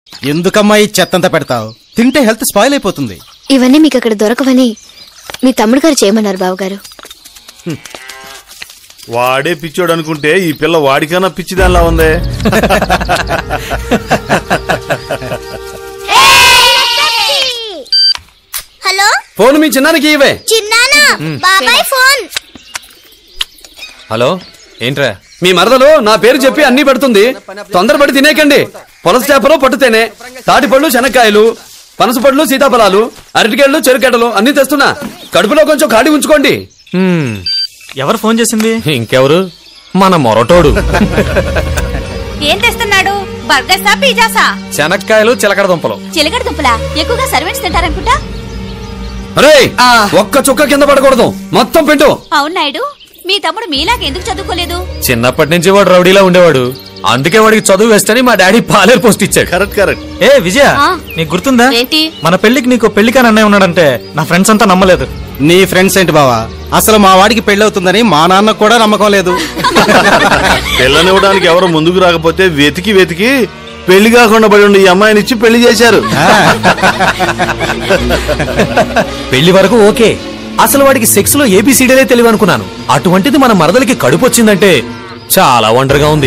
ఎందుకమ్మా ఈ చెత్తంతా పెడతావు తింటే హెల్త్ స్పాయిల్ అయిపోతుంది ఇవన్నీ మీకు అక్కడ దొరకవని మీ తమ్ముడు గారు చేయమన్నారు బావగారు వాడే పిచ్చోడు అనుకుంటే ఈ పిల్ల వాడికన్నా పిచ్చిదానిలా ఉందే హలో ఫోన్ మీ చిన్నానికి ఇవే చిన్నానా బాబాయ్ ఫోన్ హలో ఏంట్రా మీ మరదలు నా పేరు చెప్పి అన్ని పెడుతుంది తొందరపడి తినేకండి పొలస చేపలు పట్టుతేనే తాటిపళ్ళు శనక్కాయలు పనస పళ్ళు సీతాఫలాలు అరటికేళ్లు చెరుకెడలు అన్ని తెస్తున్నా కడుపులో కొంచెం ఖాళీ ఉంచుకోండి హ్మ్, ఎవరు ఫోన్ చేసింది ఇంకెవరు మన మొరటోడు ఏం తెస్తున్నాడు బర్గర్సా పిజ్జాసా శనక్కాయలు చిలకడ దుంపలు చిలకడ దుంపలా ఎక్కువగా సర్వెంట్స్ తింటారనుకుంటా అరే ఒక్క చుక్క కింద పడకూడదు మొత్తం పెట్టు అవును నాయుడు మీ తమ్ముడు మీలాగా ఎందుకు చదువుకోలేదు చిన్నప్పటి నుంచి వాడు రౌడీలా ఉండేవాడు అందుకే వాడికి చదువు వేస్తని మా డాడీ పాలేరు పోస్ట్ ఇచ్చాడు కరెక్ట్ కరెక్ట్ ఏ విజయ ఆ. నీకు గుర్తుందా ఏంటి? మన పెళ్లికి నీకు పెళ్లికాని అన్నయ్య ఉన్నాడంటే నా ఫ్రెండ్స్ అంతా నమ్మలేదు నీ ఫ్రెండ్స్ ఏంటి బావా అసలు మా వాడికి పెళ్ళవుతుందని మా నాన్న కూడా నమ్మకం లేదు పిల్లనివ్వడానికి ఎవరు ముందుకు రాకపోతే వెతికి వెతికి పెళ్లి కాకుండా పడి ఉండి ఈ అమ్మాయిని ఇచ్చి పెళ్లి చేశారు పెళ్లి వరకు ఓకే అసలు వాడికి సెక్స్ లో ఏబిసిడీలే తెలివి అనుకున్నాను అటువంటిది మన మరదలకి కడుపు వచ్చిందంటే చాలా వండర్గా ఉంది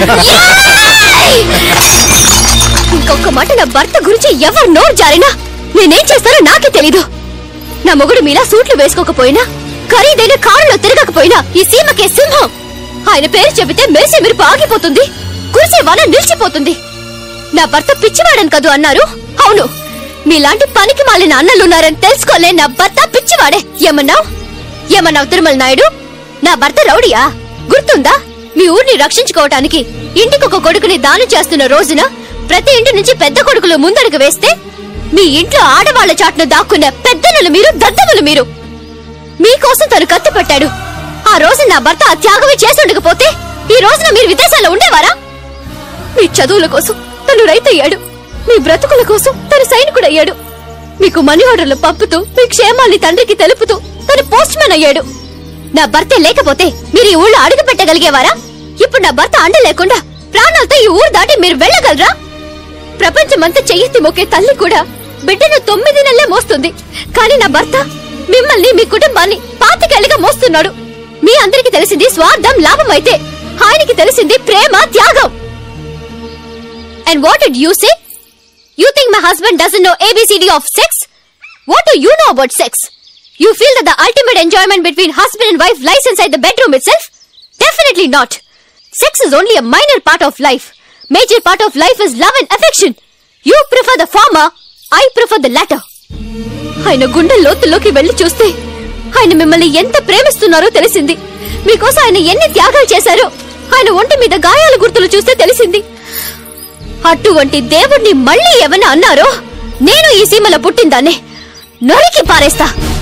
ఇంకొక మాట నా భర్త గురించి ఎవరు నోరు జారినా నేనేం చేస్తానో నాకే తెలీదు నా మొగుడు మీలా సూట్లు వేసుకోకపోయినా ఖరీదైన కారులో తిరగకపోయినా ఈ సీమకే సింహం ఆయన పేరు చెబితే మెరిసే మెరుపు ఆగిపోతుంది కురిసే వాన నిలిచిపోతుంది నా భర్త పిచ్చివాడని కదూ అన్నారు అవును మీలాంటి పనికి మాలిన అన్నలున్నారని తెలుసుకోలే నా భర్త పిచ్చివాడే ఏమన్నావు ఏమన్నావు తిరుమల నాయుడు నా భర్త రౌడియా గుర్తుందా మీ ఊరిని రక్షించుకోవటానికి ఇంటికొక కొడుకుని దానం చేస్తున్న రోజున ప్రతి ఇంటి నుంచి పెద్ద కొడుకులు ముందడుగు వేస్తే మీ ఇంట్లో ఆడవాళ్ల చాటును దాక్కున్న పెద్దనులు మీరు దద్దములు మీరు మీకోసం తను కత్తి పట్టాడు ఆ రోజు నా భర్త ఆ త్యాగమే చేసుండకపోతే ఈ రోజున మీరు విదేశాల్లో ఉండేవారా మీ చదువుల కోసం తను రైతయ్యాడు మీ బ్రతుకుల కోసం తను సైనికుడయ్యాడు మీకు మనీ ఆర్డర్లు పంపుతూ మీ క్షేమాల్ని తండ్రికి తెలుపుతూ తను పోస్ట్ మ్యాన్ అయ్యాడు నా భర్తే లేకపోతే మీరు ఈ ఊళ్ళో అడుగు పెట్టగలిగేవారా ఇప్పుడు నా భర్త అండ లేకుండా ప్రాణాలతో ఈ ఊరు దాటి మీరు వెళ్ళగలరా ప్రపంచమంతా చెయ్యెత్తి మొక్కే తల్లి కూడా బిడ్డను తొమ్మిది నెలలే మోస్తుంది కానీ నా భర్త మిమ్మల్ని మీ కుటుంబాన్ని పాతికేళ్లుగా మోస్తున్నాడు మీ అందరికి తెలిసింది స్వార్థం లాభం అయితే ఆయనకి తెలిసింది ప్రేమ త్యాగం and what did you say? You think my husband doesn't know ABCD of sex? What do you know about sex? You feel that the ultimate enjoyment between husband and wife lies inside the bedroom itself? Definitely not. Sex is only a minor part of life. Major part of life is love and affection. You prefer the former, I prefer the latter. ఆయన గుండె లోతుల్లోకి వెళ్లి చూస్తే ఆయన మిమ్మల్ని ఎంత ప్రేమిస్తున్నారో తెలిసింది మీకోసం ఆయన ఎన్ని త్యాగాలు చేశారో ఆయన ఒంటి మీద గాయాల గుర్తులు చూస్తే తెలిసింది అటువంటి దేవుణ్ణి మళ్ళీ ఏమన్నా అన్నారో నేను ఈ సీమలో పుట్టిందాన్నే నరికి పారేస్తా